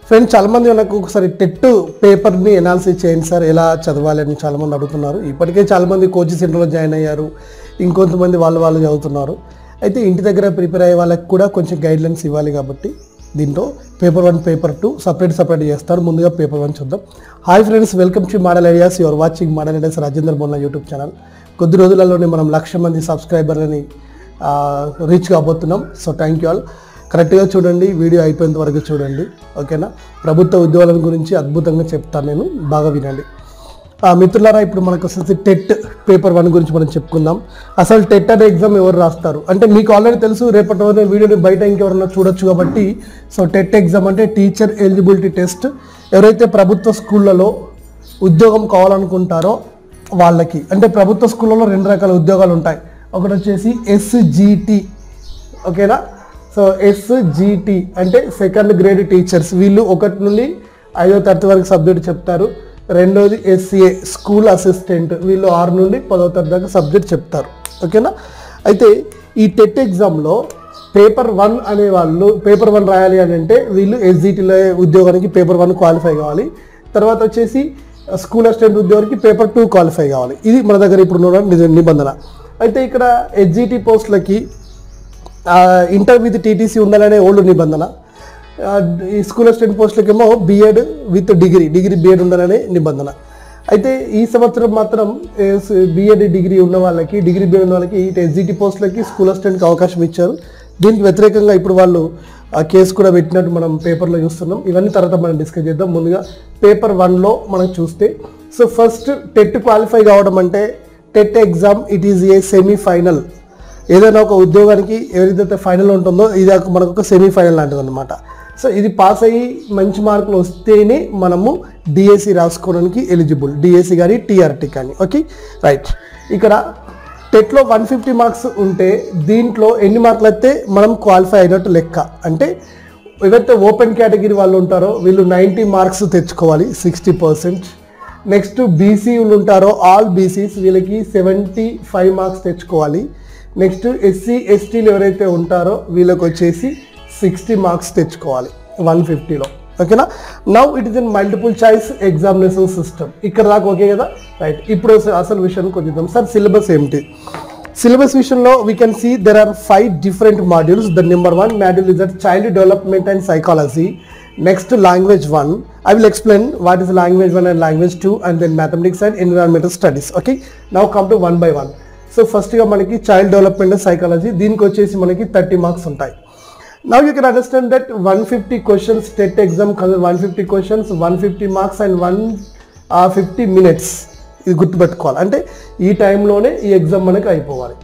friends చాలామంది నాకు ఒకసారి టెట్ పేపర్ని ఎనాలిసిస్ చేయండి సార్ ఎలా చదవాలి అని చాలామంది అడుగుతున్నారు ఇప్పటికే చాలామంది కోచింగ్ సెంటర్లో జాయిన్ అయ్యారు ఇంకొంతమంది వాళ్ళు వాళ్ళు చదువుతున్నారు అయితే ఇంటి దగ్గర ప్రిపేర్ అయ్యే వాళ్ళకి కూడా కొంచెం గైడ్లైన్స్ ఇవ్వాలి కాబట్టి దీంట్లో paper one paper two separate separate చేస్తారు ముందుగా పేపర్ వన్ చూద్దాం hi friends welcome to model ideas your watching model ideas Rajender Bonna YouTube channel కొద్ది రోజులలోనే మనం లక్ష మంది సబ్స్క్రైబర్లని రీచ్ కాబోతున్నాం సో థ్యాంక్ యూ ఆల్ కరెక్ట్గా చూడండి వీడియో అయిపోయేంత వరకు చూడండి ఓకేనా ప్రభుత్వ ఉద్యోగాల గురించి అద్భుతంగా చెప్తాను నేను బాగా వినండి ఆ, మిత్రులారా ఇప్పుడు మనకు వచ్చేసి టెట్ పేపర్ వన్ గురించి మనం చెప్పుకుందాం అసలు టెట్ అనే ఎగ్జామ్ ఎవరు రాస్తారు అంటే మీకు ఆల్రెడీ తెలుసు రేపటి రోజున వీడియోని బయట ఇంకెవరన్నా చూడొచ్చు కాబట్టి సో టెట్ ఎగ్జామ్ అంటే టీచర్ ఎలిజిబిలిటీ టెస్ట్ ఎవరైతే ప్రభుత్వ స్కూళ్ళలో ఉద్యోగం కావాలనుకుంటారో వాళ్ళకి అంటే ప్రభుత్వ స్కూళ్ళలో రెండు రకాల ఉద్యోగాలు ఉంటాయి ఒకటి వచ్చేసి ఎస్జిటి ఓకేనా సో ఎస్జిటి అంటే సెకండ్ గ్రేడ్ టీచర్స్ వీళ్ళు ఒకటి నుండి ఐదో తరగతి వరకు సబ్జెక్ట్ చెప్తారు రెండోది ఎస్సీఏ స్కూల్ అసిస్టెంట్ వీళ్ళు ఆరు నుండి పదో తరగతి దాకా సబ్జెక్ట్ చెప్తారు ఓకేనా అయితే ఈ టెట్ ఎగ్జామ్లో పేపర్ వన్ అనే వాళ్ళు పేపర్ వన్ రాయాలి అని అంటే వీళ్ళు ఎస్జిటిలో ఉద్యోగానికి పేపర్ వన్ క్వాలిఫై కావాలి తర్వాత వచ్చేసి స్కూల్ అసిస్టెంట్ ఉద్యోగానికి పేపర్ టూ క్వాలిఫై కావాలి ఇది మన దగ్గర ఇప్పుడు ఉన్న నిజ- నిబంధన అయితే ఇక్కడ ఎస్జిటి పోస్టులకి ఇంటర్ విత్ టీటీసీ ఉండాలనే ఓల్డ్ నిబంధన ఆ, ఈ స్కూల్ అసిస్టెంట్ పోస్టులకేమో BEd with degree degree BEd ఉండాలనే నిబంధన అయితే ఈ సంవత్సరం మాత్రం బీఎడ్ డిగ్రీ ఉన్న వాళ్ళకి డిగ్రీ బీఎడ్ ఉన్న వాళ్ళకి ఇటు ఎస్జిటి పోస్టులకి స్కూల్ అసిస్టెంట్కి అవకాశం ఇచ్చారు దీనికి వ్యతిరేకంగా ఇప్పుడు వాళ్ళు ఆ కేసు కూడా పెట్టినట్టు మనం పేపర్లో చూస్తున్నాం ఇవన్నీ తర్వాత మనం డిస్కస్ చేద్దాం ముందుగా పేపర్ వన్లో మనం చూస్తే సో ఫస్ట్ టెట్ క్వాలిఫై కావడం అంటే TET exam it is a semi final ఏదైనా ఒక ఉద్యోగానికి ఎవరిదైతే ఫైనల్ ఉంటుందో ఇది ఒక- మనకు ఒక సెమీ ఫైనల్ లాంటిది అనమాట సో ఇది పాస్ అయ్యి మంచి మార్కులు వస్తేనే మనము డిఎస్సి రాసుకోవడానికి ఎలిజిబుల్ డిఎస్సి కానీ టీఆర్టీ కానీ ఓకే రైట్ ఇక్కడ టెట్లో వన్ ఫిఫ్టీ మార్క్స్ ఉంటే దీంట్లో ఎన్ని మార్కులు అయితే మనం క్వాలిఫై అయినట్టు లెక్క అంటే ఎవరైతే ఓపెన్ కేటగిరీ వాళ్ళు ఉంటారో వీళ్ళు నైంటీ మార్క్స్ తెచ్చుకోవాలి సిక్స్టీ పర్సెంట్ నెక్స్ట్ బీసీలు ఉంటారో ఆల్ బీసీస్ వీళ్ళకి సెవెంటీ ఫైవ్ మార్క్స్ తెచ్చుకోవాలి నెక్స్ట్ ఎస్సీ ఎస్టీలు ఎవరైతే ఉంటారో వీళ్ళకి వచ్చేసి సిక్స్టీ మార్క్స్ తెచ్చుకోవాలి వన్ ఫిఫ్టీలో ఓకేనా now it is in multiple choice examination system ఇక్కడ దాకా ఓకే కదా రైట్ ఇప్పుడు అసలు- అసలు విషయం కొంచెం సార్ సిలబస్ ఏమిటి సిలబస్ విషయంలో we can see there are five different modules the number one module is that child development and psychology next language one I will explain what is language one and language two and then mathematics and environmental studies okay now come to one by one so ఫస్ట్గా మనకి child development and psychology దీనికి వచ్చేసి మనకి thirty marks ఉంటాయి now you can understand that one fifty questions TET exam one fifty questions one fifty marks and one fifty minutes ఇది గుర్తుపెట్టుకోవాలి అంటే ఈ టైంలోనే ఈ ఎగ్జామ్ మనకి అయిపోవాలి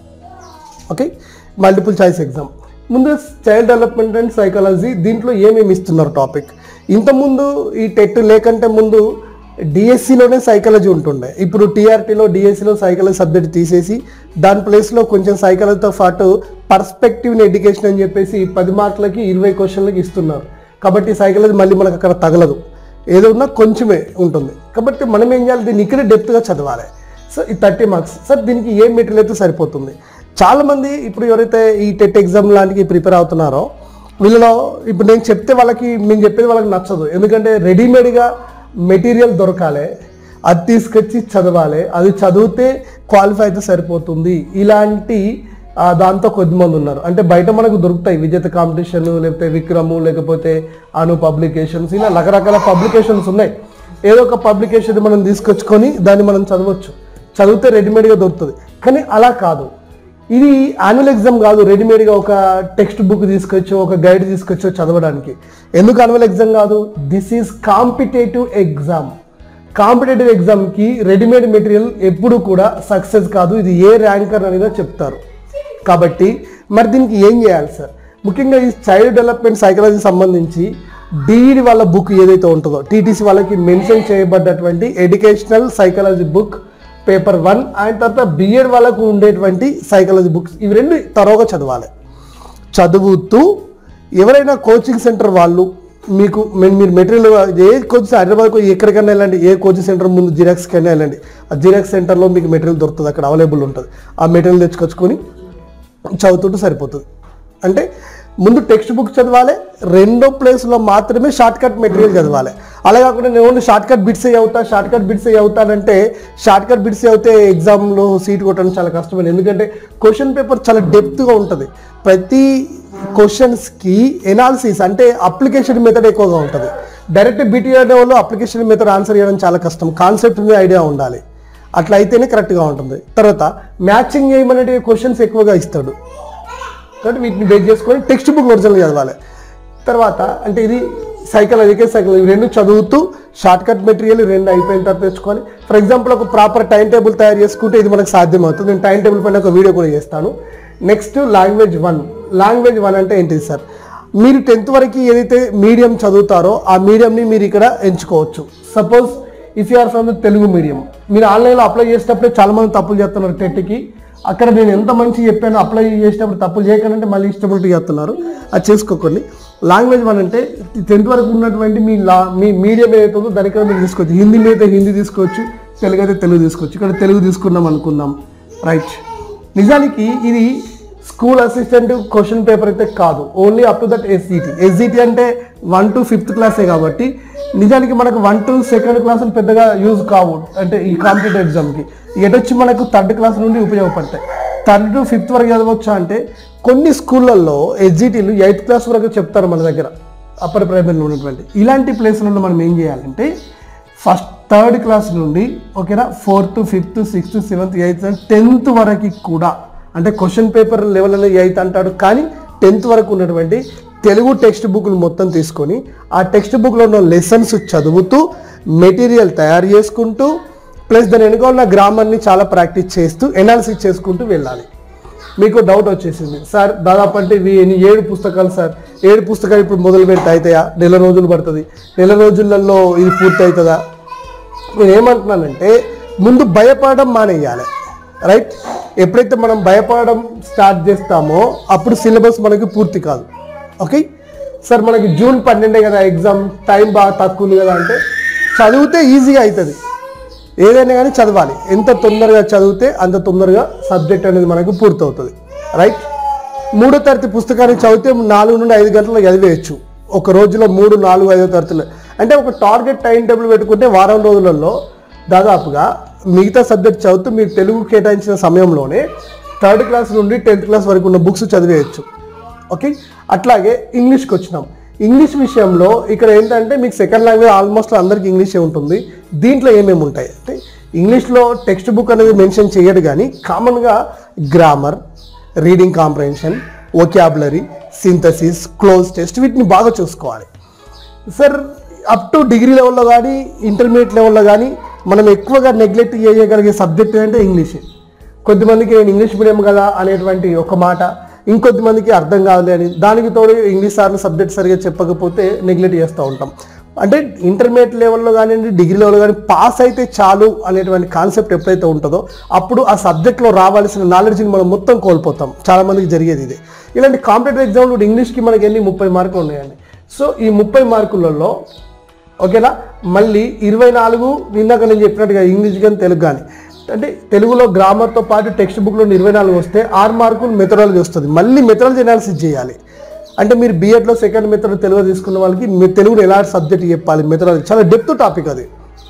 ఓకే మల్టిపుల్ చాయిస్ ఎగ్జామ్ ముందు చైల్డ్ డెవలప్మెంట్ అండ్ సైకాలజీ దీంట్లో ఏమేమి ఇస్తున్నారు టాపిక్ ఇంతకుముందు ఈ టెట్ లేకంటే ముందు డిఎస్సిలోనే సైకాలజీ ఉంటుండే ఇప్పుడు టీఆర్టీలో డిఎస్సిలో సైకాలజీ సబ్జెక్ట్ తీసేసి దాని ప్లేస్లో కొంచెం సైకాలజీతో పాటు పర్స్పెక్టివ్ ఎడ్యుకేషన్ అని చెప్పేసి పది మార్కులకి ఇరవై క్వశ్చన్లకి ఇస్తున్నారు కాబట్టి సైకాలజీ మళ్ళీ మనకు అక్కడ తగలదు ఏదో ఉన్నా కొంచెమే ఉంటుంది కాబట్టి మనం ఏం చేయాలి దీన్ని ఇక్కడే డెప్త్గా చదవాలి సో ఈ థర్టీ మార్క్స్ సార్ దీనికి ఏ మెటీరియల్ అయితే సరిపోతుంది చాలామంది ఇప్పుడు ఎవరైతే ఈ టెట్ ఎగ్జామ్ లాంటివి ప్రిపేర్ అవుతున్నారో వీళ్ళలో ఇప్పుడు నేను చెప్తే వాళ్ళకి మేము చెప్పేది వాళ్ళకి నచ్చదు ఎందుకంటే రెడీమేడ్గా మెటీరియల్ దొరకాలి అది తీసుకొచ్చి చదవాలి అది చదివితే క్వాలిఫై అయితే సరిపోతుంది ఇలాంటి ఆ, దాంతో కొద్దిమంది ఉన్నారు అంటే బయట మనకు దొరుకుతాయి విజేత కాంపిటీషన్ లేకపోతే విక్రము లేకపోతే అను పబ్లికేషన్స్ ఇలా రకరకాల పబ్లికేషన్స్ ఉన్నాయి ఏదో ఒక పబ్లికేషన్ మనం తీసుకొచ్చుకొని దాన్ని మనం చదవచ్చు చదివితే రెడీమేడ్గా దొరుకుతుంది కానీ అలా కాదు ఇది యాన్యువల్ ఎగ్జామ్ కాదు రెడీమేడ్గా ఒక టెక్స్ట్ బుక్ తీసుకొచ్చో ఒక గైడ్ తీసుకొచ్చో చదవడానికి ఎందుకు యాన్యువల్ ఎగ్జామ్ కాదు this is competitive exam competitive ఎగ్జామ్కి రెడీమేడ్ మెటీరియల్ ఎప్పుడు కూడా సక్సెస్ కాదు ఇది ఏ ర్యాంకర్ అనేది చెప్తారు కాబట్టి మరి దీనికి ఏం చేయాలి సార్ ముఖ్యంగా ఈ చైల్డ్ డెవలప్మెంట్ సైకాలజీ సంబంధించి డీఈడి వాళ్ళ బుక్ ఏదైతే ఉంటుందో టీటీసీ వాళ్ళకి మెన్షన్ చేయబడ్డటువంటి educational psychology book paper one and తర్వాత బిఎడ్ వాళ్ళకు ఉండేటువంటి సైకాలజీ బుక్స్ ఇవి రెండు తరోగా చదవాలి చదువుతూ ఎవరైనా కోచింగ్ సెంటర్ వాళ్ళు మీకు మె- మీరు మెటీరియల్ ఏ కోచింగ్ హైదరాబాద్కు ఎక్కడికైనా వెళ్ళండి ఏ కోచింగ్ సెంటర్ ముందు జిరాక్స్కైనా వెళ్ళండి ఆ జిరాక్స్ సెంటర్లో మీకు మెటీరియల్ దొరుకుతుంది అక్కడ అవైలబుల్ ఉంటుంది ఆ మెటీరియల్ తెచ్చుకొచ్చుకొని చదువుతుంటే సరిపోతుంది అంటే ముందు టెక్స్ట్ బుక్ చదవాలి రెండో ప్లేస్లో మాత్రమే షార్ట్ కట్ మెటీరియల్ చదవాలి అలా కాకుండా నేను ఓన్లీ షార్ట్ కట్ బిట్స్ అవుతా షార్ట్ కట్ బిట్స్ అవుతానంటే షార్ట్ కట్ బిట్స్ అవుతే ఎగ్జామ్లో సీట్ కొట్టడం చాలా కష్టమైంది ఎందుకంటే క్వశ్చన్ పేపర్ చాలా డెప్త్గా ఉంటుంది ప్రతి క్వశ్చన్స్కి ఎనాలిసిస్ అంటే అప్లికేషన్ మెథడ్ ఎక్కువగా ఉంటుంది డైరెక్ట్ బీటీఆర్ వాళ్ళు అప్లికేషన్ మెథడ్ ఆన్సర్ చేయడం చాలా కష్టం కాన్సెప్ట్ మీద ఐడియా ఉండాలి అట్లా అయితేనే కరెక్ట్గా ఉంటుంది తర్వాత మ్యాచింగ్ చేయమనే క్వశ్చన్స్ ఎక్కువగా ఇస్తాడు కాబట్టి వీటిని బేస్ చేసుకొని టెక్స్ట్ బుక్ ఒరిజినల్ చదవాలి తర్వాత అంటే ఇది సైకాలజికల్ సైకాలజీ రెండు చదువుతూ షార్ట్ కట్ మెటీరియల్ రెండు అయిపోయిన తర్వాత తెచ్చుకోవాలి ఫర్ ఎగ్జాంపుల్ ఒక ప్రాపర్ టైం టేబుల్ తయారు చేసుకుంటే ఇది మనకు సాధ్యం అవుతుంది నేను టైం టేబుల్ పైన ఒక వీడియో కూడా చేస్తాను next language one language one అంటే ఏంటిది సార్ మీరు టెన్త్ వరకు ఏదైతే మీడియం చదువుతారో ఆ మీడియంని మీరు ఇక్కడ ఎంచుకోవచ్చు suppose if you are from the Telugu medium మీరు ఆన్లైన్లో అప్లై చేసేటప్పుడే చాలా మంది తప్పులు చేస్తున్నారు టెట్కి అక్కడ నేను ఎంత మంచి చెప్పానో అప్లై చేసేటప్పుడు తప్పులు చేయకంటే మళ్ళీ ఇష్టపడి చేస్తున్నారు అది చేసుకోకండి లాంగ్వేజ్ వన్ అంటే టెన్త్ వరకు ఉన్నటువంటి మీ లా మీ మీడియం ఏదైతుందో దానికన్నా మీరు తీసుకోవచ్చు హిందీ మీద అయితే హిందీ తీసుకోవచ్చు తెలుగు అయితే తెలుగు తీసుకోవచ్చు ఇక్కడ తెలుగు తీసుకున్నాం అనుకుందాం రైట్ నిజానికి ఇది స్కూల్ అసిస్టెంట్ క్వశ్చన్ పేపర్ అయితే కాదు only up to that SGT SGT అంటే వన్ టు ఫిఫ్త్ క్లాసే కాబట్టి నిజానికి మనకు వన్ టు సెకండ్ క్లాస్ పెద్దగా యూజ్ కావు అంటే ఈ కాంపిటేటివ్ ఎగ్జామ్కి ఎటొచ్చి మనకు థర్డ్ క్లాస్ నుండి ఉపయోగపడతాయి థర్డ్ టు ఫిఫ్త్ వరకు చదవచ్చా అంటే కొన్ని స్కూళ్ళల్లో ఎస్జిటీలు ఎయిత్ క్లాస్ వరకు చెప్తారు మన దగ్గర అప్పర్ ప్రైమరీలో ఉన్నటువంటి ఇలాంటి ప్లేస్లలో మనం ఏం చేయాలంటే ఫస్ట్ థర్డ్ క్లాస్ నుండి ఓకేనా fourth fifth sixth seventh eighth tenth వరకు కూడా అంటే క్వశ్చన్ పేపర్ లెవెల్ అనేది ఎయిత్ అంటాడు కానీ టెన్త్ వరకు ఉన్నటువంటి తెలుగు టెక్స్ట్ బుక్లు మొత్తం తీసుకొని ఆ టెక్స్ట్ బుక్లో ఉన్న లెసన్స్ చదువుతూ మెటీరియల్ తయారు చేసుకుంటూ ప్లస్ దాని వెనుక ఉన్న గ్రామర్ని చాలా ప్రాక్టీస్ చేస్తూ ఎనాలిసిస్ చేసుకుంటూ వెళ్ళాలి మీకు డౌట్ వచ్చేసింది సార్ దాదాపు అంటే ఇవి ఎన్ని ఏడు పుస్తకాలు సార్ ఏడు పుస్తకాలు ఇప్పుడు మొదలు పెడితే అవుతాయా నెల రోజులు పడుతుంది నెల రోజులలో ఇది పూర్తి అవుతుందా నేను ఏమంటున్నానంటే ముందు భయపడడం మానేయాలి రైట్ ఎప్పుడైతే మనం భయపడడం స్టార్ట్ చేస్తామో అప్పుడు సిలబస్ మనకి పూర్తి కాదు ఓకే సార్ మనకి జూన్ పన్నెండే కదా ఎగ్జామ్ టైం బాగా తక్కువ ఉంది కదా అంటే చదివితే ఈజీగా అవుతుంది ఏదైనా కానీ చదవాలి ఎంత తొందరగా చదివితే అంత తొందరగా సబ్జెక్ట్ అనేది మనకు పూర్తవుతుంది రైట్ మూడో తరగతి పుస్తకాన్ని చదివితే నాలుగు నుండి ఐదు గంటలు చదివేయచ్చు ఒక రోజులో మూడు నాలుగు ఐదో తరగతులు అంటే ఒక టార్గెట్ టైం టేబుల్ పెట్టుకుంటే వారం రోజులలో దాదాపుగా మిగతా సబ్జెక్ట్ చదువుతూ మీరు తెలుగు కేటాయించిన సమయంలోనే థర్డ్ క్లాస్ నుండి టెన్త్ క్లాస్ వరకు ఉన్న బుక్స్ చదివేయచ్చు ఓకే అట్లాగే ఇంగ్లీష్కి వచ్చినాం ఇంగ్లీష్ విషయంలో ఇక్కడ ఏంటంటే మీకు సెకండ్ లాంగ్వేజ్ ఆల్మోస్ట్ అందరికీ ఇంగ్లీషే ఉంటుంది దీంట్లో ఏమేమి ఉంటాయి అంటే ఇంగ్లీష్లో టెక్స్ట్ బుక్ అనేది మెన్షన్ చేయడు కానీ కామన్గా grammar reading comprehension vocabulary synthesis cloze test వీటిని బాగా చూసుకోవాలి సార్ అప్ టు డిగ్రీ లెవెల్లో కానీ ఇంటర్మీడియట్ లెవెల్లో కానీ మనం ఎక్కువగా నెగ్లెక్ట్ చేయగలిగే సబ్జెక్ట్ ఏంటంటే ఇంగ్లీషే కొద్దిమందికి నేను ఇంగ్లీష్ మీడియం కదా అనేటువంటి ఒక మాట ఇంకొద్ది మందికి అర్థం కావాలి అని దానికి తోడు ఇంగ్లీష్ సార్లు సబ్జెక్ట్ సరిగా చెప్పకపోతే నెగ్లెక్ట్ చేస్తూ ఉంటాం అంటే ఇంటర్మీడియట్ లెవెల్లో కానివ్వండి డిగ్రీ లెవెల్లో కానీ పాస్ అయితే చాలు అనేటువంటి కాన్సెప్ట్ ఎప్పుడైతే ఉంటుందో అప్పుడు ఆ సబ్జెక్ట్లో రావాల్సిన నాలెడ్జ్ని మనం మొత్తం కోల్పోతాం చాలా మందికి జరిగేది ఇది ఇలాంటి కాంపిటేటివ్ ఎగ్జామ్లు కూడా ఇంగ్లీష్కి మనకి ఎన్ని ముప్పై మార్కులు ఉన్నాయండి సో ఈ ముప్పై మార్కులలో ఓకేనా మళ్ళీ ఇరవై నాలుగు ఇందాక నేను చెప్పినట్టుగా ఇంగ్లీష్ కానీ తెలుగు కానీ అంటే తెలుగులో గ్రామర్తో పాటు టెక్స్ట్ బుక్లో ఇరవై నాలుగు వస్తే ఆరు మార్కులు మెథడాలజీ వస్తుంది మళ్ళీ మెథడాలజీ అనాలిసిస్ చేయాలి అంటే మీరు బీఎడ్లో సెకండ్ మెథడ్ తెలుగు తీసుకున్న వాళ్ళకి మీ తెలుగులో ఎలాంటి సబ్జెక్ట్ చెప్పాలి మెథడాలజీ చాలా డెప్త్ టాపిక్ అది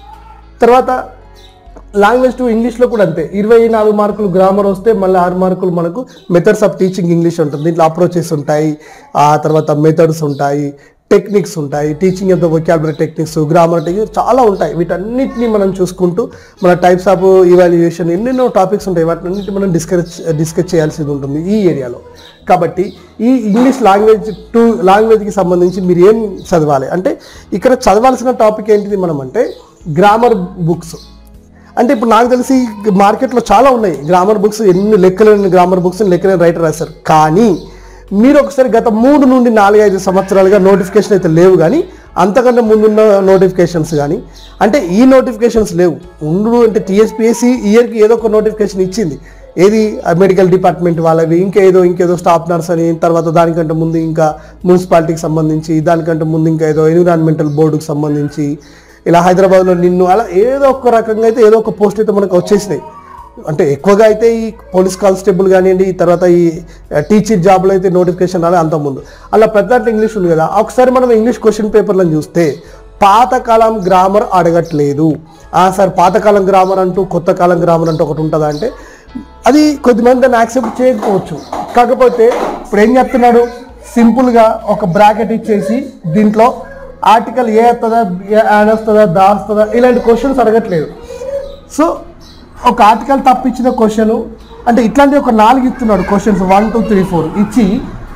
తర్వాత లాంగ్వేజ్ టు ఇంగ్లీష్లో కూడా అంతే ఇరవై నాలుగు మార్కులు గ్రామర్ వస్తే మళ్ళీ ఆరు మార్కులు మనకు మెథడ్స్ ఆఫ్ టీచింగ్ ఇంగ్లీష్ ఉంటుంది దీంట్లో అప్రోచెస్ ఉంటాయి ఆ తర్వాత మెథడ్స్ ఉంటాయి టెక్నిక్స్ ఉంటాయి teaching of the vocabulary techniques grammar techniques చాలా ఉంటాయి వీటన్నిటిని మనం చూసుకుంటూ మన టైప్స్ ఆఫ్ ఇవాల్యుయేషన్ ఎన్నెన్నో టాపిక్స్ ఉంటాయి వాటిని మనం డిస్కస్ డిస్కస్ చేయాల్సింది ఉంటుంది ఈ ఏరియాలో కాబట్టి ఈ ఇంగ్లీష్ లాంగ్వేజ్ టు లాంగ్వేజ్కి సంబంధించి మీరు ఏం చదవాలి అంటే ఇక్కడ చదవాల్సిన టాపిక్ ఏంటిది మనం అంటే గ్రామర్ బుక్స్ అంటే ఇప్పుడు నాకు తెలిసి మార్కెట్లో చాలా ఉన్నాయి గ్రామర్ బుక్స్ ఎన్ని లెక్కలేని గ్రామర్ బుక్స్ లెక్కలేని రైటర్ రాశారు కానీ మీరు ఒకసారి గత మూడు నుండి నాలుగు ఐదు సంవత్సరాలుగా నోటిఫికేషన్ అయితే లేవు కానీ అంతకంటే ముందున్న నోటిఫికేషన్స్ కానీ అంటే ఈ నోటిఫికేషన్స్ లేవు ఉండు అంటే టీఎస్పీఎస్సీ ఇయర్కి ఏదో ఒక నోటిఫికేషన్ ఇచ్చింది ఏది మెడికల్ డిపార్ట్మెంట్ వాళ్ళవి ఇంకేదో ఇంకేదో స్టాఫ్ నర్స్ అని తర్వాత దానికంటే ముందు ఇంకా మున్సిపాలిటీకి సంబంధించి దానికంటే ముందు ఇంకా ఏదో ఎన్విరాన్మెంటల్ బోర్డుకి సంబంధించి ఇలా హైదరాబాద్లో నిన్ను అలా ఏదో ఒక రకంగా అయితే ఏదో ఒక పోస్ట్ అయితే మనకు వచ్చేసినాయి అంటే ఎక్కువగా అయితే ఈ పోలీస్ కానిస్టేబుల్ కానివ్వండి ఈ తర్వాత ఈ టీచర్ జాబ్లో అయితే నోటిఫికేషన్ రాలే అంత ముందు అలా ప్రతి దాంట్లో ఇంగ్లీష్ ఉంది కదా ఒకసారి మనం ఇంగ్లీష్ క్వశ్చన్ పేపర్లను చూస్తే పాతకాలం గ్రామర్ అడగట్లేదు ఆ సార్ పాతకాలం గ్రామర్ అంటూ కొత్త కాలం గ్రామర్ అంటూ ఒకటి ఉంటుందా అంటే అది కొద్దిమంది దాన్ని యాక్సెప్ట్ చేయకపోవచ్చు కాకపోతే ఇప్పుడు ఏం చెప్తున్నాడు సింపుల్గా ఒక బ్రాకెట్ ఇచ్చేసి దీంట్లో ఆర్టికల్ ఏ వస్తుందా ఏ యాడ్ వస్తుందా దా వస్తుందా ఇలాంటి క్వశ్చన్స్ అడగట్లేదు సో ఒక ఆర్టికల్ తప్పించిన క్వశ్చన్ అంటే ఇట్లాంటి ఒక నాలుగు ఇస్తున్నాడు questions one two three four ఇచ్చి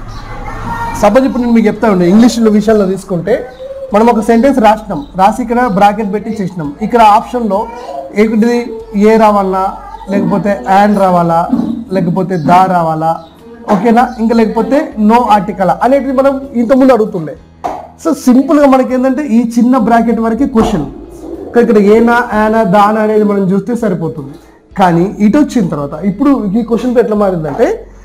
సపోజ్ ఇప్పుడు నేను మీకు చెప్తా ఉండే ఇంగ్లీష్ విషయంలో తీసుకుంటే మనం ఒక సెంటెన్స్ రాసినాం రాసి ఇక్కడ బ్రాకెట్ పెట్టి చేసినాం ఇక్కడ ఆప్షన్లో ఏంటిది ఏ రావాలా లేకపోతే యాన్ రావాలా లేకపోతే దా రావాలా ఓకేనా ఇంకా లేకపోతే నో ఆర్టికల్ అనేటిది మనం ఇంతకుముందు అడుగుతుండే సో సింపుల్గా మనకి ఏంటంటే ఈ చిన్న బ్రాకెట్ వరకు క్వశ్చన్ ఇక్కడ ఏనా యానా దానా అనేది మనం చూస్తే సరిపోతుంది కానీ ఇటు వచ్చిన తర్వాత ఇప్పుడు ఈ క్వశ్చన్ ఎట్లా మారిందంటే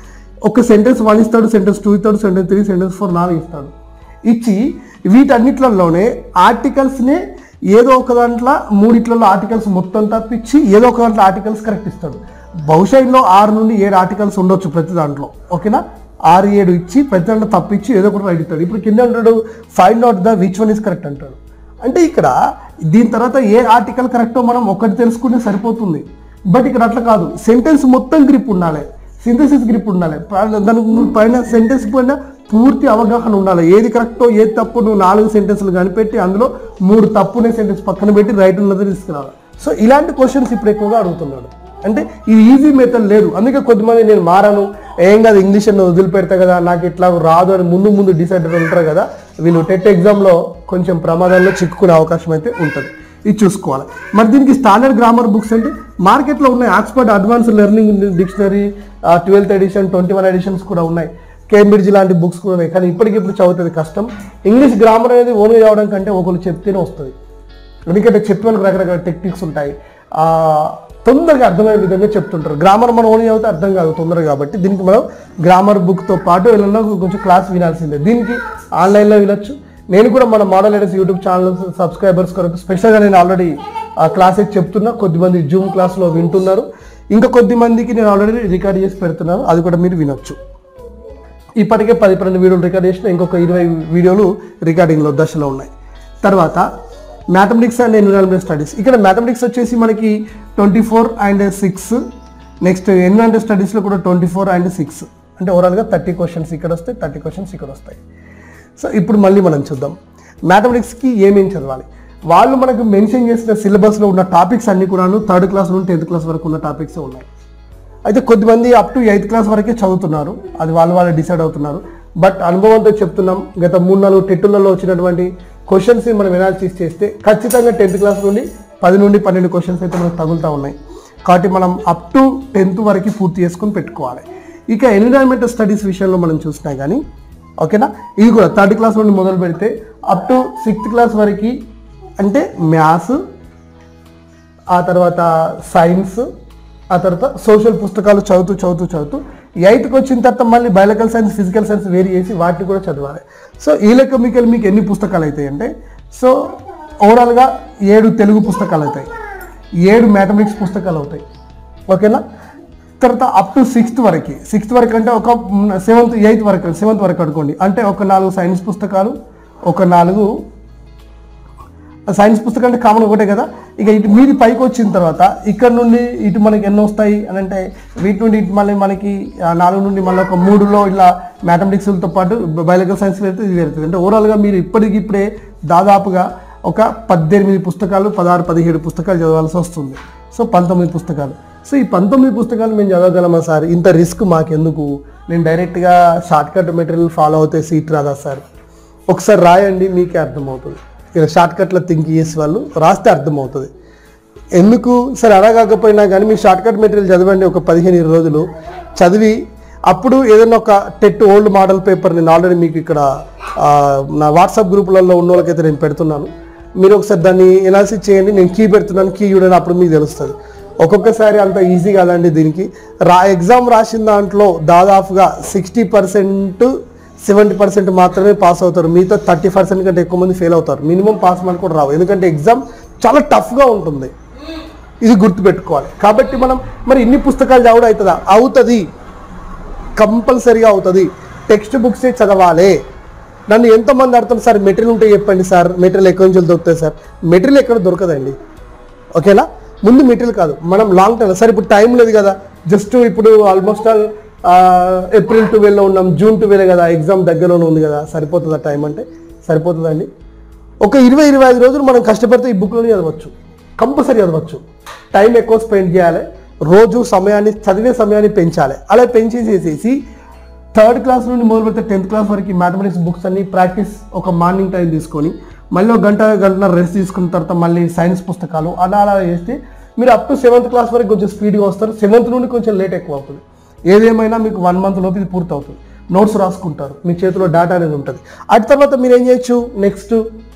ఒక సెంటెన్స్ వన్ ఇస్తాడు సెంటెన్స్ టూ ఇస్తాడు సెంటెన్స్ త్రీ సెంటెన్స్ ఫోర్ నాలుగు ఇస్తాడు ఇచ్చి వీటన్నిట్లలోనే ఆర్టికల్స్నే ఏదో ఒక దాంట్లో మూడిట్లలో ఆర్టికల్స్ మొత్తం తప్పించి ఏదో ఒక దాంట్లో ఆర్టికల్స్ కరెక్ట్ ఇస్తాడు బహుశా ఇందులో ఆరు నుండి ఏడు ఆర్టికల్స్ ఉండొచ్చు ప్రతి దాంట్లో ఓకేనా ఆరు ఏడు ఇచ్చి ప్రతి దాంట్లో తప్పించి ఏదో ఒకటి రైట్ ఇస్తాడు ఇప్పుడు కింద అంటాడు find out the which one is correct అంటాడు అంటే ఇక్కడ దీని తర్వాత ఏ ఆర్టికల్ కరెక్టో మనం ఒకటి తెలుసుకుంటే సరిపోతుంది బట్ ఇక్కడ అట్లా కాదు సెంటెన్స్ మొత్తం గ్రిప్ ఉండాలి సింథసిస్ గ్రిప్ ఉండాలి పైన- దానికి నువ్వు పైన సెంటెన్స్ పైన పూర్తి అవగాహన ఉండాలి ఏది కరెక్టో ఏది తప్పు నువ్వు నాలుగు సెంటెన్స్లు కనిపెట్టి అందులో మూడు తప్పునే సెంటెన్స్ పక్కన పెట్టి రైట్ ఉన్నది తీసుకురావాలి సో ఇలాంటి క్వశ్చన్స్ ఇప్పుడు ఎక్కువగా అడుగుతున్నాడు అంటే ఇది ఈజీ మెథడ్ లేదు అందుకే కొద్దిమంది నేను మారాను ఏం కాదు ఇంగ్లీష్ అని వదిలిపెడతా కదా నాకు ఇట్లా రాదు అని ముందు ముందు డిసైడ్ ఉంటారు కదా వీళ్ళు టెట్ ఎగ్జామ్లో కొంచెం ప్రమాదంలో చిక్కుకునే అవకాశం అయితే ఉంటుంది ఇది చూసుకోవాలి మరి దీనికి స్టాండర్డ్ గ్రామర్ బుక్స్ అంటే మార్కెట్లో ఉన్నాయి Oxford advance learning dictionary twelfth edition twenty one editions కూడా ఉన్నాయి కేంబ్రిడ్జ్ లాంటి బుక్స్ కూడా ఉన్నాయి కానీ ఇప్పటికిప్పుడు చదువుతుంది కష్టం ఇంగ్లీష్ గ్రామర్ అనేది ఓన్గా చదవడం కంటే ఒకరు చెప్తేనే వస్తుంది ఎందుకంటే చెప్పే వాళ్ళకి రకరకాల టెక్నిక్స్ ఉంటాయి ఆ, తొందరగా అర్థమయ్యే విధంగా చెప్తుంటారు గ్రామర్ మనం ఓన్లీ చదివితే అర్థం కాదు తొందరగా కాబట్టి దీనికి మనం గ్రామర్ బుక్తో పాటు వీళ్ళలో కొంచెం క్లాస్ వినాల్సిందే దీనికి ఆన్లైన్లో వినొచ్చు నేను కూడా మన model leaders YouTube channel subscribers కొరకు స్పెషల్గా నేను ఆల్రెడీ ఆ క్లాసెస్ చెప్తున్నా కొద్దిమంది జూమ్ క్లాస్లో వింటున్నారు ఇంకా కొద్ది మందికి నేను ఆల్రెడీ రికార్డ్ చేసి పెడుతున్నాను అది కూడా మీరు వినొచ్చు ఇప్పటికే పది పన్నెండు వీడియోలు రికార్డ్ చేసిన ఇంకొక ఇరవై వీడియోలు రికార్డింగ్లో దశలో ఉన్నాయి తర్వాత మ్యాథమెటిక్స్ అండ్ ఎన్విరాన్మెంట్ స్టడీస్ ఇక్కడ మ్యాథమెటిక్స్ వచ్చేసి మనకి twenty four and six next environment స్టడీస్లో కూడా ట్వంటీ ఫోర్ అండ్ సిక్స్ అంటే ఓవరాల్గా థర్టీ క్వశ్చన్స్ ఇక్కడ వస్తాయి థర్టీ క్వశ్చన్స్ ఇక్కడ వస్తాయి సో ఇప్పుడు మళ్ళీ మనం చూద్దాం మ్యాథమెటిక్స్కి ఏమేం చదవాలి వాళ్ళు మనకు మెన్షన్ చేసిన సిలబస్లో ఉన్న టాపిక్స్ అన్ని కూడాను థర్డ్ క్లాస్ నుండి టెన్త్ క్లాస్ వరకు ఉన్న టాపిక్స్ ఉన్నాయి అయితే కొద్దిమంది అప్ టు ఎయిత్ క్లాస్ వరకే చదువుతున్నారు అది వాళ్ళు వాళ్ళు డిసైడ్ అవుతున్నారు బట్ అనుభవంతో చెప్తున్నాం గత మూడు నాలుగు టెట్టులలో వచ్చినటువంటి క్వశ్చన్స్ మనం ఎనాలిసిస్ చేస్తే ఖచ్చితంగా టెన్త్ క్లాస్ నుండి పది నుండి పన్నెండు క్వశ్చన్స్ అయితే మనకు తగులుతూ ఉన్నాయి కాబట్టి మనం అప్ టు టెన్త్ వరకు పూర్తి చేసుకొని పెట్టుకోవాలి ఇక ఎన్విరాన్మెంటల్ స్టడీస్ విషయంలో మనం చూసినా కానీ ఓకేనా ఇది కూడా థర్డ్ క్లాస్ నుండి మొదలు పెడితే అప్ టు సిక్స్త్ క్లాస్ వరకు అంటే మ్యాథ్స్ ఆ తర్వాత సైన్స్ ఆ తర్వాత సోషల్ పుస్తకాలు చదువుతూ చదువుతూ చదువుతూ ఎయిత్కి వచ్చిన తర్వాత మళ్ళీ బయాలజికల్ సైన్స్ ఫిజికల్ సైన్స్ వేరు చేసి వాటిని కూడా చదవాలి సో ఈ లెక్క మీకు మీకు ఎన్ని పుస్తకాలు అవుతాయి అంటే సో ఓవరాల్గా ఏడు తెలుగు పుస్తకాలు అవుతాయి ఏడు మ్యాథమెటిక్స్ పుస్తకాలు అవుతాయి ఓకేనా తర్వాత అప్ టు సిక్స్త్ వరకు సిక్స్త్ వరకు అంటే ఒక సెవెంత్ ఎయిత్ వరకు సెవెంత్ వరకు అనుకోండి అంటే ఒక నాలుగు సైన్స్ పుస్తకాలు ఒక నాలుగు సైన్స్ పుస్తకం అంటే కామన్ ఒకటే కదా ఇక ఇటు మీది పైకి వచ్చిన తర్వాత ఇక్కడ నుండి ఇటు మనకి ఎన్ని వస్తాయి అని అంటే వీటి నుండి ఇటు మళ్ళీ మనకి ఆ నాలుగు నుండి మళ్ళీ ఒక మూడులో ఇలా మ్యాథమెటిక్స్తో పాటు బయాలజికల్ సైన్స్ వెళ్తే ఇది వెళ్తుంది అంటే ఓవరాల్గా మీరు ఇప్పటికిప్పుడే దాదాపుగా ఒక పద్దెనిమిది పుస్తకాలు పదహారు పదిహేడు పుస్తకాలు చదవాల్సి వస్తుంది సో పంతొమ్మిది పుస్తకాలు సో ఈ పంతొమ్మిది పుస్తకాలు మేము చదవగలమా సార్ ఇంత రిస్క్ మాకెందుకు నేను డైరెక్ట్గా షార్ట్ కట్ మెటీరియల్ ఫాలో అవుతే సీట్ రాదా సార్ ఒకసారి రాయండి మీకే అర్థమవుతుంది ఇలా షార్ట్ కట్లో థింక్ చేసే వాళ్ళు రాస్తే అర్థమవుతుంది ఎందుకు సరే అలా కాకపోయినా కానీ మీ షార్ట్ కట్ మెటీరియల్ చదవండి ఒక పదిహేను ఇరవై రోజులు చదివి అప్పుడు ఏదైనా ఒక టెట్ ఓల్డ్ మోడల్ పేపర్ నేను ఆల్రెడీ మీకు ఇక్కడ ఆ, నా వాట్సాప్ గ్రూపులలో ఉన్న వాళ్ళకైతే నేను పెడుతున్నాను మీరు ఒకసారి దాన్ని ఎనాలిసిస్ చేయండి నేను కీ పెడుతున్నాను కీ చూడండి అప్పుడు మీకు తెలుస్తుంది ఒక్కొక్కసారి అంత ఈజీ కాదండి దీనికి రా ఎగ్జామ్ రాసిన దాంట్లో దాదాపుగా సిక్స్టీ పర్సెంట్ సెవెంటీ పర్సెంట్ మాత్రమే పాస్ అవుతారు మిగతా థర్టీ పర్సెంట్ కంటే ఎక్కువ మంది ఫెయిల్ అవుతారు మినిమం పాస్ మార్క్ కూడా రావు ఎందుకంటే ఎగ్జామ్ చాలా టఫ్గా ఉంటుంది ఇది గుర్తుపెట్టుకోవాలి కాబట్టి మనం మరి ఇన్ని పుస్తకాలు చదవడం అవుతుందా అవుతుంది కంపల్సరీగా అవుతుంది టెక్స్ట్ బుక్సే చదవాలి నన్ను ఎంతమంది అర్థం సార్ మెటీరియల్ ఉంటే చెప్పండి సార్ మెటీరియల్ ఎక్కడి నుంచి దొరుకుతాయి సార్ మెటీరియల్ ఎక్కడ దొరకదండి ఓకేనా ముందు మెటీరియల్ కాదు మనం లాంగ్ టైం సార్ ఇప్పుడు టైం లేదు కదా జస్ట్ ఇప్పుడు ఆల్మోస్ట్ ఆల్ ఏప్రిల్ ట్వెల్వ్లో ఉన్నాం జూన్ ట్వెల్వ్ కదా ఎగ్జామ్ దగ్గరలోనే ఉంది కదా సరిపోతుందా టైం అంటే సరిపోతుందండి ఒక ఇరవై ఇరవై ఐదు రోజులు మనం కష్టపడితే ఈ బుక్లోనే చదవచ్చు కంపల్సరీ చదవచ్చు టైం ఎక్కువ స్పెండ్ చేయాలి రోజు సమయాన్ని చదివే సమయాన్ని పెంచాలి అలా పెంచేసేసేసి థర్డ్ క్లాస్ నుండి మొదలు పెడితే టెన్త్ క్లాస్ వరకు మ్యాథమెటిక్స్ బుక్స్ అన్ని ప్రాక్టీస్ ఒక మార్నింగ్ టైం తీసుకొని మళ్ళీ ఒక గంట గంట రెస్ట్ తీసుకున్న తర్వాత మళ్ళీ సైన్స్ పుస్తకాలు అలా అలా చేస్తే మీరు అప్ టు సెవెంత్ క్లాస్ వరకు కొంచెం స్పీడ్గా వస్తారు సెవెంత్ నుండి కొంచెం లేట్ ఎక్కువ అవుతుంది ఏదేమైనా మీకు వన్ మంత్ లోపు ఇది పూర్తి అవుతుంది నోట్స్ రాసుకుంటారు మీ చేతిలో డేటా అనేది ఉంటుంది అటు తర్వాత మీరు ఏం చేయొచ్చు నెక్స్ట్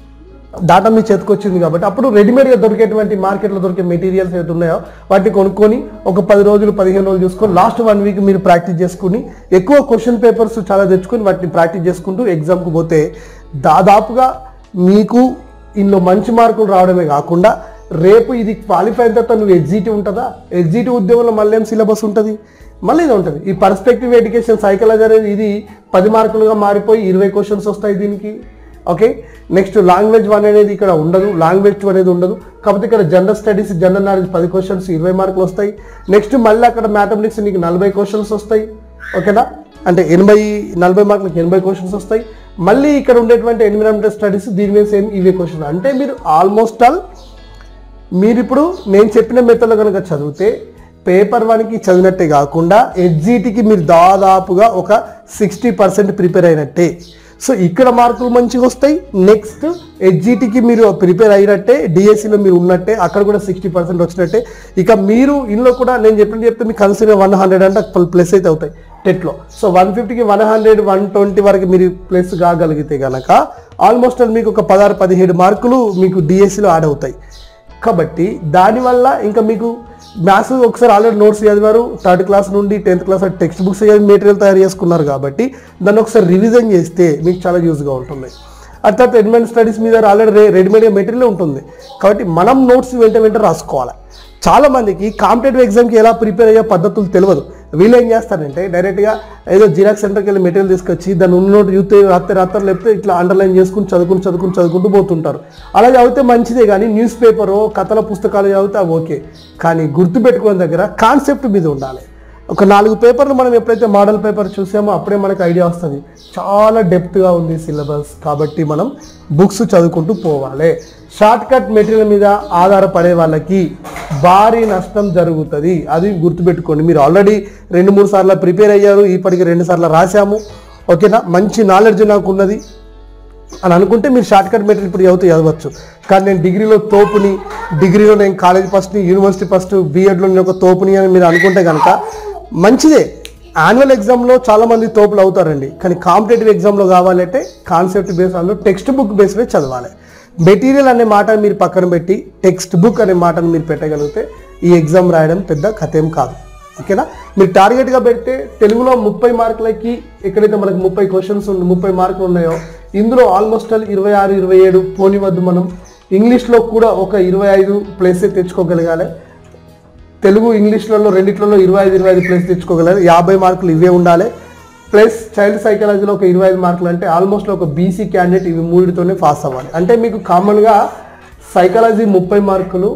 డాటా మీ చేతికి వచ్చింది కాబట్టి అప్పుడు రెడీమేడ్గా దొరికేటువంటి మార్కెట్లో దొరికే మెటీరియల్స్ ఏదైతే ఉన్నాయో వాటిని కొనుక్కొని ఒక పది రోజులు పదిహేను రోజులు చూసుకొని లాస్ట్ వన్ వీక్ మీరు ప్రాక్టీస్ చేసుకుని ఎక్కువ క్వశ్చన్ పేపర్స్ చాలా తెచ్చుకొని వాటిని ప్రాక్టీస్ చేసుకుంటూ ఎగ్జామ్కి పోతే దాదాపుగా మీకు ఇందులో మంచి మార్కులు రావడమే కాకుండా రేపు ఇది క్వాలిఫై అయిన తర్వాత నువ్వు ఎగ్జిటీ ఉంటుందా ఎగ్జిటీ ఉద్యోగంలో మళ్ళీ ఏం సిలబస్ ఉంటుంది మళ్ళీ ఇది ఉంటుంది ఈ పర్స్పెక్టివ్ ఎడ్యుకేషన్ సైకాలజీ అనేది ఇది పది మార్కులుగా మారిపోయి ఇరవై క్వశ్చన్స్ వస్తాయి దీనికి ఓకే నెక్స్ట్ లాంగ్వేజ్ వన్ అనేది ఇక్కడ ఉండదు లాంగ్వేజ్ టూ అనేది ఉండదు కాకపోతే ఇక్కడ జనరల్ స్టడీస్ జనరల్ నాలెడ్జ్ పది క్వశ్చన్స్ ఇరవై మార్కులు వస్తాయి నెక్స్ట్ మళ్ళీ అక్కడ మ్యాథమెటిక్స్ నీకు నలభై క్వశ్చన్స్ వస్తాయి ఓకేనా అంటే ఎనభై నలభై మార్కులకు ఎనభై క్వశ్చన్స్ వస్తాయి మళ్ళీ ఇక్కడ ఉండేటువంటి ఎన్విరాన్మెంటల్ స్టడీస్ దీని మీద సేమ్ ఇవే క్వశ్చన్ అంటే మీరు ఆల్మోస్ట్ ఆల్ మీరు ఇప్పుడు నేను చెప్పిన మెథడ్లో కనుక చదివితే పేపర్ వన్కి చదివినట్టే కాకుండా ఎగ్జిటీకి మీరు దాదాపుగా ఒక సిక్స్టీ పర్సెంట్ ప్రిపేర్ అయినట్టే సో ఇక్కడ మార్కులు మంచిగా వస్తాయి నెక్స్ట్ ఎగ్జిటీకి మీరు ప్రిపేర్ అయినట్టే డిఎస్సిలో మీరు ఉన్నట్టే అక్కడ కూడా సిక్స్టీ పర్సెంట్ వచ్చినట్టే ఇక మీరు ఇందులో కూడా నేను చెప్పినట్టు చెప్తే మీకు కన్సిడర్ వన్ హండ్రెడ్ అంటే ప్లస్ అయితే అవుతాయి టెట్లో సో వన్ ఫిఫ్టీకి వన్ హండ్రెడ్ వన్ ట్వంటీ వరకు మీరు ప్లస్ కాగలిగితే కనుక ఆల్మోస్ట్ మీకు ఒక పదహారు పదిహేడు మార్కులు మీకు డిఎస్సిలో యాడ్ అవుతాయి కాబట్టి దానివల్ల ఇంకా మీకు మ్యాథ్స్ ఒకసారి ఆల్రెడీ నోట్స్ చదివారు థర్డ్ క్లాస్ నుండి tenth class text books material తయారు చేసుకున్నారు కాబట్టి దాన్ని ఒకసారి రివిజన్ చేస్తే మీకు చాలా యూజ్గా ఉంటుంది ఆ తర్వాత ఎడ్మెంట్ స్టడీస్ మీద ఆల్రెడీ రెడీమేడ్గా మెటీరియల్ ఉంటుంది కాబట్టి మనం నోట్స్ వెంట వెంట రాసుకోవాలి చాలా మందికి కాంపిటేటివ్ ఎగ్జామ్కి ఎలా ప్రిపేర్ అయ్యే పద్ధతులు తెలియదు వీళ్ళు ఏం చేస్తారంటే డైరెక్ట్గా ఏదో జిరాక్స్ సెంటర్కి వెళ్ళి మెటీరియల్ తీసుకొచ్చి దాన్ని ఉన్న యూత్ రాత్రి రాత్రి లేకపోతే ఇట్లా అండర్లైన్ చేసుకుని చదువుకుని చదువుకుని చదువుకుంటూ పోతుంటారు అలా చదివితే మంచిదే కానీ న్యూస్ పేపరు కథల పుస్తకాలు చదివితే అవి ఓకే కానీ గుర్తుపెట్టుకునే దగ్గర కాన్సెప్ట్ మీద ఉండాలి ఒక నాలుగు పేపర్లు మనం ఎప్పుడైతే మోడల్ పేపర్ చూసామో అప్పుడే మనకు ఐడియా వస్తుంది చాలా డెప్త్గా ఉంది సిలబస్ కాబట్టి మనం బుక్స్ చదువుకుంటూ పోవాలి షార్ట్ కట్ మెటీరియల్ మీద ఆధారపడే వాళ్ళకి భారీ నష్టం జరుగుతుంది అది గుర్తుపెట్టుకోండి మీరు ఆల్రెడీ రెండు మూడు సార్లు ప్రిపేర్ అయ్యారు ఇప్పటికి రెండు సార్లు రాశాము ఓకేనా మంచి నాలెడ్జ్ నాకు ఉన్నది అని అనుకుంటే మీరు షార్ట్ కట్ మెటీరియల్ ఇప్పుడు చదివితే చదవచ్చు కానీ నేను డిగ్రీలో తోపుని డిగ్రీలో నేను కాలేజ్ ఫస్ట్ని యూనివర్సిటీ ఫస్ట్ బీఎడ్లో నేను ఒక తోపుని అని మీరు అనుకుంటే కనుక మంచిదే యాన్యువల్ ఎగ్జామ్లో చాలా మంది తోపులు అవుతారండి కానీ కాంపిటేటివ్ ఎగ్జామ్లో కావాలంటే కాన్సెప్ట్ బేస్ అందులో టెక్స్ట్ బుక్ బేస్ మీద చదవాలి మెటీరియల్ అనే మాట మీరు పక్కన పెట్టి టెక్స్ట్ బుక్ అనే మాటను మీరు పెట్టగలిగితే ఈ ఎగ్జామ్ రాయడం పెద్ద కథేం కాదు ఓకేనా మీరు టార్గెట్గా పెడితే తెలుగులో ముప్పై మార్కులకి ఎక్కడైతే మనకు ముప్పై క్వశ్చన్స్ ఉంది ముప్పై మార్కులు ఉన్నాయో ఇందులో ఆల్మోస్ట్ ఆల్ ఇరవై ఆరు ఇరవై ఏడు పోనివద్దు మనం ఇంగ్లీష్లో కూడా ఒక ఇరవై ఐదు ప్లేస్ తెచ్చుకోగలగాలి తెలుగు ఇంగ్లీష్లలో రెండిట్లలో ఇరవై ఐదు ఇరవై ఐదు ప్లేస్ తెచ్చుకోగలగాలి యాభై మార్కులు ఇవే ఉండాలి ప్లస్ చైల్డ్ సైకాలజీలో ఒక ఇరవై ఐదు మార్కులు అంటే ఆల్మోస్ట్ ఒక బీసీ క్యాండిడేట్ ఇవి మూడితోనే పాస్ అవ్వాలి అంటే మీకు కామన్గా సైకాలజీ ముప్పై మార్కులు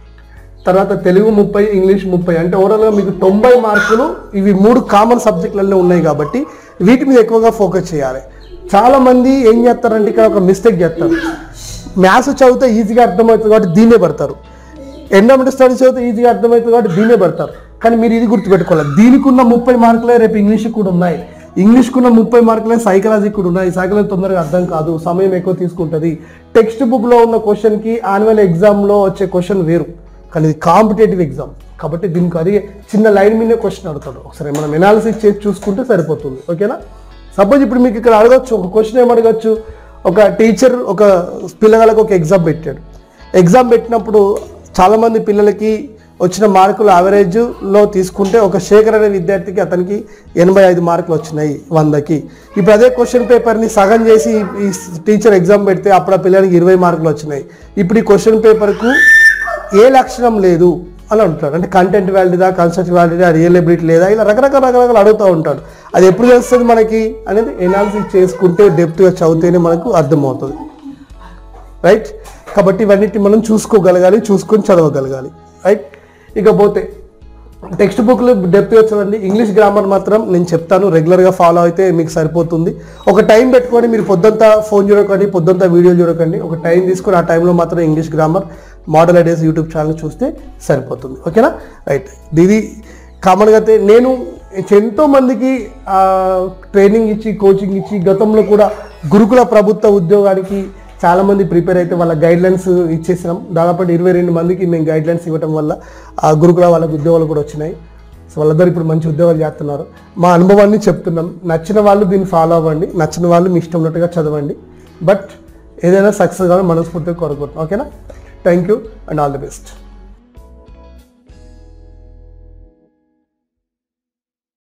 తర్వాత తెలుగు ముప్పై ఇంగ్లీష్ ముప్పై అంటే ఓవరాల్గా మీకు తొంభై మార్కులు ఇవి మూడు కామన్ సబ్జెక్టులలో ఉన్నాయి కాబట్టి వీటి మీద ఎక్కువగా ఫోకస్ చేయాలి చాలా మంది ఏం చేస్తారంటే ఇక్కడ ఒక మిస్టేక్ చేస్తారు మ్యాథ్స్ చదివితే ఈజీగా అర్థమవుతుంది కాబట్టి దీన్నే పడతారు ఎండోమెంట్ స్టడీస్ చదివితే ఈజీగా అర్థమవుతుంది కాబట్టి దీన్నే పడతారు కానీ మీరు ఇది గుర్తుపెట్టుకోవాలి దీనికి ఉన్న ముప్పై మార్కులే రేపు ఇంగ్లీష్ కూడా ఉన్నాయి ఇంగ్లీష్కి ఉన్న ముప్పై మార్కులే సైకాలజీ కూడా ఉన్నాయి సైకాలజీ తొందరగా అర్థం కాదు సమయం ఎక్కువ తీసుకుంటుంది టెక్స్ట్ బుక్లో ఉన్న క్వశ్చన్కి యాన్యువల్ ఎగ్జామ్లో వచ్చే క్వశ్చన్ వేరు కానీ ఇది కాంపిటేటివ్ ఎగ్జామ్ కాబట్టి దీనికి అది చిన్న లైన్ మీదే క్వశ్చన్ అడుగుతాడు ఒకసారి మనం ఎనాలిసిస్ చేసి చూసుకుంటే సరిపోతుంది ఓకేనా సపోజ్ ఇప్పుడు మీకు ఇక్కడ అడగచ్చు ఒక క్వశ్చన్ ఏం అడగచ్చు ఒక టీచర్ ఒక పిల్లగాళ్ళకి ఒక ఎగ్జామ్ పెట్టాడు ఎగ్జామ్ పెట్టినప్పుడు చాలామంది పిల్లలకి వచ్చిన మార్కులు యావరేజ్లో తీసుకుంటే ఒక శేఖర్ అనే విద్యార్థికి అతనికి ఎనభై ఐదు మార్కులు వచ్చినాయి వందకి ఇప్పుడు అదే క్వశ్చన్ పేపర్ని సగం చేసి ఈ టీచర్ ఎగ్జామ్ పెడితే అప్పుడు ఆ పిల్లలకి ఇరవై మార్కులు వచ్చినాయి ఇప్పుడు ఈ క్వశ్చన్ పేపర్కు ఏ లక్షణం లేదు అని అంటాడు అంటే కంటెంట్ వ్యాలిడీదా కన్సెప్ట్ వ్యాలిడీదా రియలబిలిటీ లేదా ఇలా రకరకాల రకరకాలు అడుగుతూ ఉంటాడు అది ఎప్పుడు తెలుస్తుంది మనకి అనేది ఎనాలిసిస్ చేసుకుంటే డెప్త్గా చదివితేనే మనకు అర్థమవుతుంది రైట్ కాబట్టి ఇవన్నిటిని మనం చూసుకోగలగాలి చూసుకొని చదవగలగాలి రైట్ ఇకపోతే టెక్స్ట్ బుక్లు డెప్త్ వచ్చండి ఇంగ్లీష్ గ్రామర్ మాత్రం నేను చెప్తాను రెగ్యులర్గా ఫాలో అయితే మీకు సరిపోతుంది ఒక టైం పెట్టుకొని మీరు పొద్దుంతా ఫోన్ చూడకండి పొద్దుంతా వీడియోలు చూడకండి ఒక టైం తీసుకొని ఆ టైంలో మాత్రం English grammar model ideas YouTube channel చూస్తే సరిపోతుంది ఓకేనా రైట్ ఇది కామన్గా అయితే నేను ఎంతో మందికి ట్రైనింగ్ ఇచ్చి కోచింగ్ ఇచ్చి గతంలో కూడా గురుకుల ప్రభుత్వ ఉద్యోగానికి చాలా మంది ప్రిపేర్ అయితే వాళ్ళ గైడ్ లైన్స్ ఇచ్చేసినాం దాదాపు ఇరవై రెండు మందికి మేము గైడ్ లైన్స్ ఇవ్వడం వల్ల ఆ గురుకుల వాళ్ళకి ఉద్యోగాలు కూడా వచ్చినాయి సో వాళ్ళందరూ ఇప్పుడు మంచి ఉద్యోగాలు చేస్తున్నారు మా అనుభవాన్ని చెప్తున్నాం నచ్చిన వాళ్ళు దీన్ని ఫాలో అవ్వండి నచ్చిన వాళ్ళు మీ ఇష్టం ఉన్నట్టుగా చదవండి బట్ ఏదైనా సక్సెస్ కావాలని మనస్ఫూర్తిగా కోరుకుంటున్నాం ఓకేనా thank you and all the best